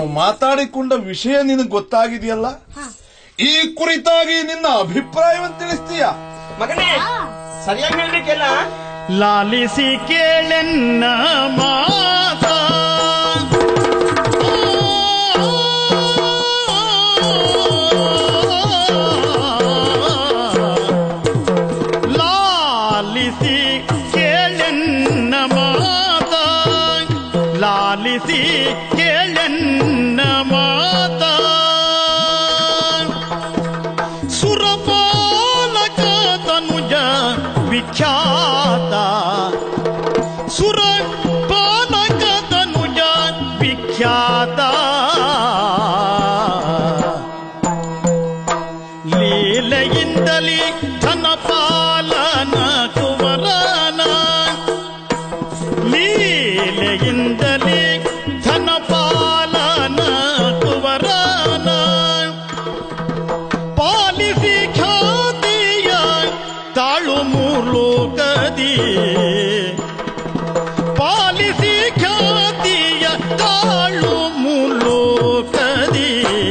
ನಾವು ಮಾತಾಡಿಕೊಂಡ ವಿಷಯ ನಿನಗೆ ಗೊತ್ತಾಗಿದೆಯಲ್ಲ ಈ ಕುರಿತಾಗಿ ನಿನ್ನ ಅಭಿಪ್ರಾಯವನ್ನು ತಿಳಿಸ್ತೀಯ ಮಗನೇ ಸರಿಯಾಗಿ ಹೇಳ್ಬೇಕೆಲ್ಲ ಲಾಲಿಸಿ ಕೇಳೆನ್ನ ಮಾತ ಲಾಲಿಸಿ ಕೇಳೆನ್ನ ಮಾತ ಲಾಲಿಸಿ ಕೇಳೆನ್ನ ಮಾತ ಸುರಪಾಲಕ ತನುಜ ವಿಖ್ಯಾತ ಸುರಪಾಲಕ ತನುಜ ವಿಖ್ಯಾತ ಲೀಲೆಯಿಂದಲೇ ಧನಪಾಲನ ಕುವರನ ಲೀಲೆಯಿಂದಲೇ ಧನಪಾಲನ ಕುವರನ ಪಾಲಿಸಿ ಖ್ಯಾತಿಯ ತಾಳು ಮೂಲೋಕದಿ ಪಾಲಿಸಿ ಖ್ಯಾತಿಯ ತಾಳು ಮೂಲೋಕದಿ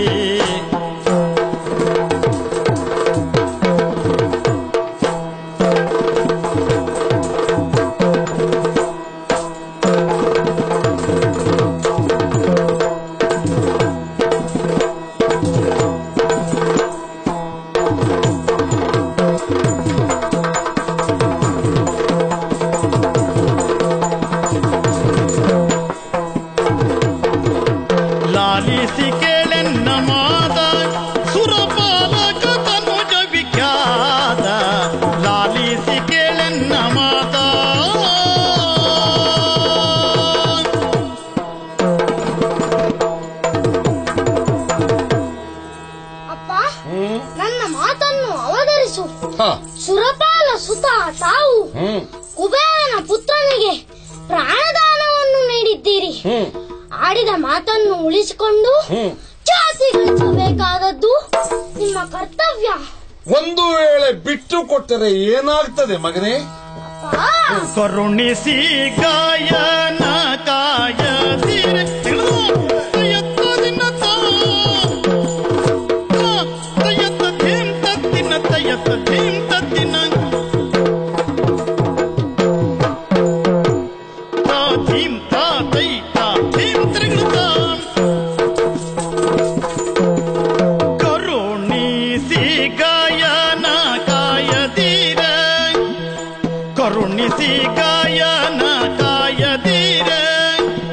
ಲಾಲಿಸಿ ಕೇಳೆನ್ನ ಮಾತ ಸುರಪಾಲಕ ತನುಜ ವಿಖ್ಯಾತ ಲಾಲಿಸಿ ಕೇಳೆನ್ನ ಮಾತ ಅಪ್ಪ ನನ್ನ ಮಾತನ್ನು ಅವತರಿಸು ಹ, ಸುರಪಾಲ ಸುತ ತಾವು ಹ್ಮ್ ಕುಬೇರನ ಪುತ್ರನಿಗೆ ಪ್ರಾಣದಾನವನ್ನು ನೀಡಿದ್ದೀರಿ ಹ್ಮ್ ಆಡಿದ ಮಾತನ್ನು ಉಳಿಸಿಕೊಂಡು ಹ್ಮ್ ಜಾತಿ ಗಳಿಸಬೇಕಾದದ್ದು ನಿಮ್ಮ ಕರ್ತವ್ಯ ಒಂದು ವೇಳೆ ಬಿಟ್ಟು ಕೊಟ್ಟರೆ ಏನಾಗ್ತದೆ ಮಗನೇ ಅಪ್ಪ ಕರುಣಿಸಿ ಗಾಯನ ಕಾಯದಿರೆ ತಯತ್ತದಿನ ತಯತ್ತ ಧೀಂ ತತ್ತಿನ ತಯತ್ತ ಧೀಂ ತತ್ತಿನ ತಾ ಧೀಂ ತಾ ತೈ ತಾ ಧೀಂ ತ್ರಿಗೃತ ಕರುಣಿಸಿ ಗಾಯನ ಕಾಯದಿರ ಕರುಣಿಸಿ ಗಾಯನ ಕಾಯದಿರ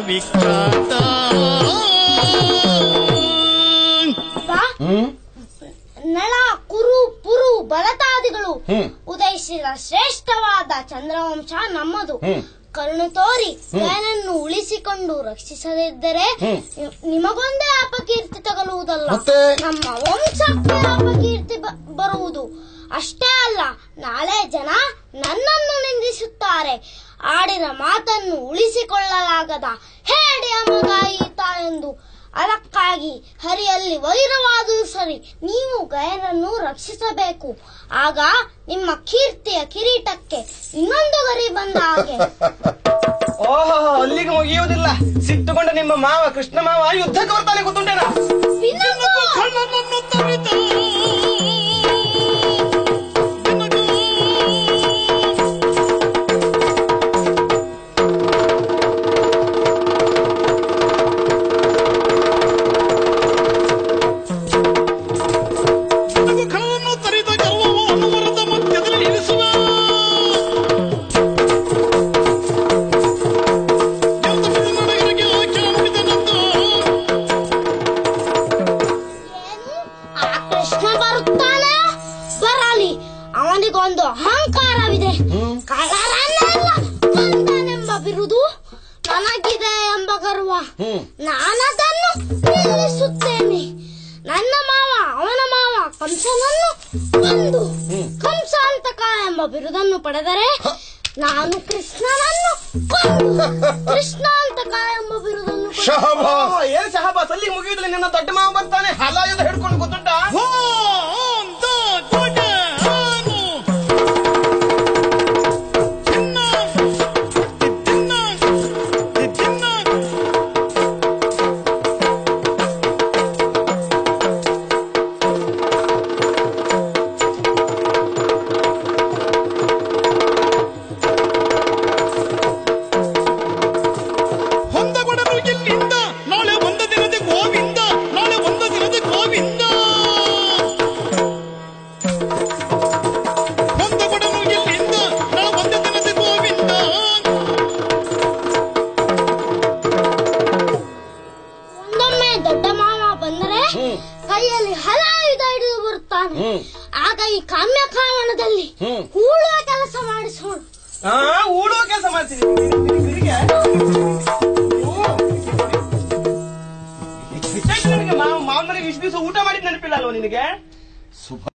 ವಿಖ್ಯಾತ ಬಾ ನಳ ಕುರು ಪುರು ಬಲತಾದಿಗಳು ಹ್ಮ್. ಉದಯಿಸಿದ ಶ್ರೇಷ್ಠವಾದ ಚಂದ್ರವಂಶ ನಮ್ಮದು ಹ್ಮ್. ಕರುಣೆ ತೋರಿ ಗಯನನ್ನು ಉಳಿಸಿಕೊಂಡು ರಕ್ಷಿಸದಿದ್ದರೆ ಹ್ಮ್. ನಿ- ನಿಮಗೊಂದೇ ಅಪಕೀರ್ತಿ ತಗಲುವುದಲ್ಲ ಮತ್ತೆ? ನಮ್ಮ ವಂಶಕ್ಕೆ ಅಪಕೀರ್ತಿ ಬ- ಬರುವುದು ಅಷ್ಟೇ ಅಲ್ಲ ನಾಳೆ ಜನ ನನ್ನನ್ನು ನಿಂದಿಸುತ್ತಾರೆ ಆಡಿದ ಮಾತನ್ನು ಉಳಿಸಿಕೊಳ್ಳಲಾಗದ ಹೇಡಿಯ ಮಗ ಈತ ಎಂದು ಅದಕ್ಕಾಗಿ ಹರಿಯಲ್ಲಿ ವೈರವಾದುದು ಸರಿ ನೀವು ಗಯನನ್ನು ರಕ್ಷಿಸಬೇಕು ಆಗ ನಿಮ್ಮ ಕೀರ್ತಿಯ ಕಿರೀಟಕ್ಕೆ ಇನ್ನೊಂದು ಗರಿ ಬಂದ ಹಾಗೆ ಓಹೋ ಅಲ್ಲಿಗೆ ಮುಗಿಯುವುದಿಲ್ಲ ಸಿಟ್ಟುಕೊಂಡ ನಿಮ್ಮ ಮಾವ ಕೃಷ್ಣ ಮಾವ ಯುದ್ಧಕ್ಕೆ ಬರ್ತಾನೆ ಗೊತ್ತುಂಟೇನಾ ಪಿನ್ನಪ್ಪು! ಕಳ್ಳನನ್ನು ತರಿದ ನಿನಗೂ ನಿನಗೂ ಕಳ್ಳನನ್ನು ತರಿದ ಗರ್ವವು ಅನುವರದ ಮಧ್ಯದಲ್ಲಿ ಇರಿಸುವ ಎಂತ ನಡಗರಿಗೆ ಕೆಳಮುಗಿದನಂದು ಏನು? ಆ ಕೃಷ್ಣ ಬರುತ್ತಾನೆ ಬರಲಿ ಅವನಿಗೊಂದು ಅಹಂಕಾರವಿದೆ ಕಳ್ಳರನ್ನೆಲ್ಲ ಕೊಂದನೆಂಬ ಬಿರುದು ನನಗಿದೆ ಎಂಬ ಗರ್ವ ನಾನದನ್ನು ನಿಲ್ಲಿಸುತ್ತೇನೆ ನನ್ನ ಮಾವ ಅವನ ಮಾವ ಕಂಸನನ್ನು ಕೊಂದು ಕಂಸಾಂತಕ ಎಂಬ ಬಿರುದನ್ನು ಪಡೆದರೆ ನಾನು ಕೃಷ್ಣನನ್ನು ಕೊಂದು ಕೃಷ್ಣಾಂತಕ ಎಂಬ ಬಿರುದನ್ನು ಪಡೆದೆ. ಶಹಬಾಸ್ ಓಹೋ, ಏನ್ ಶಹಬಾಸ್ ಅಲ್ಲಿಗೆ ಮುಗಿಯುವುದಿಲ್ಲ ನಿನ್ನ ದೊಡ್ಡ ಮಾವ ಬರ್ತಾನೆ ಹಲಾಯದ ಹಿಡ್ಕೊಂಡು ಗೊತ್ತುಂಟಾ ಅಂತ ಕೊಡನು ಚಿನ್ನ ಚಿನ್ನ ಚಿನ್ನ ಹೊಂದಗೊಡಲು ಎಲ್ಲಿಂದ ನಾಳೆ ಒಂದ ದಿನದ ಗೋವಿಂದ ನಾಳೆ ಒಂದ ದಿನದ ಗೋವಿಂದ ಹೊಂದಗೊಡಲು ಎಲ್ಲಿಂದ ನಾಳೆ ಒಂದ ದಿನದ ಗೋವಿಂದ ಒಂದೊಮ್ಮೆ ದೊಡ್ಡ ಮಾವ ಬಂದರೆ ಕೈಯಲ್ಲಿ ಹಲಾಯುಧ ಹಿಡಿದು ಬರುತ್ತಾನೆ ಆಗ ಈ ಕಾಮ್ಯ ಕಾಮಣದಲ್ಲಿ ಹೂಳುವ ಕೆಲಸ ಮಾಡಿಸೋಣ ಹಾ ಊಡುವ ಕೆಲಸ ಮಾಡ್ತೀನಿ ನಿನಗೆ ಮಾವ ಮಾವನಿಗೆ ಇಷ್ಟು ದಿವಸ ಊಟ ಮಾಡಿದ್ ನೆನಪಿಲ್ಲ ಅಲ್ವಾ ನಿನಗೆ ಸುಭ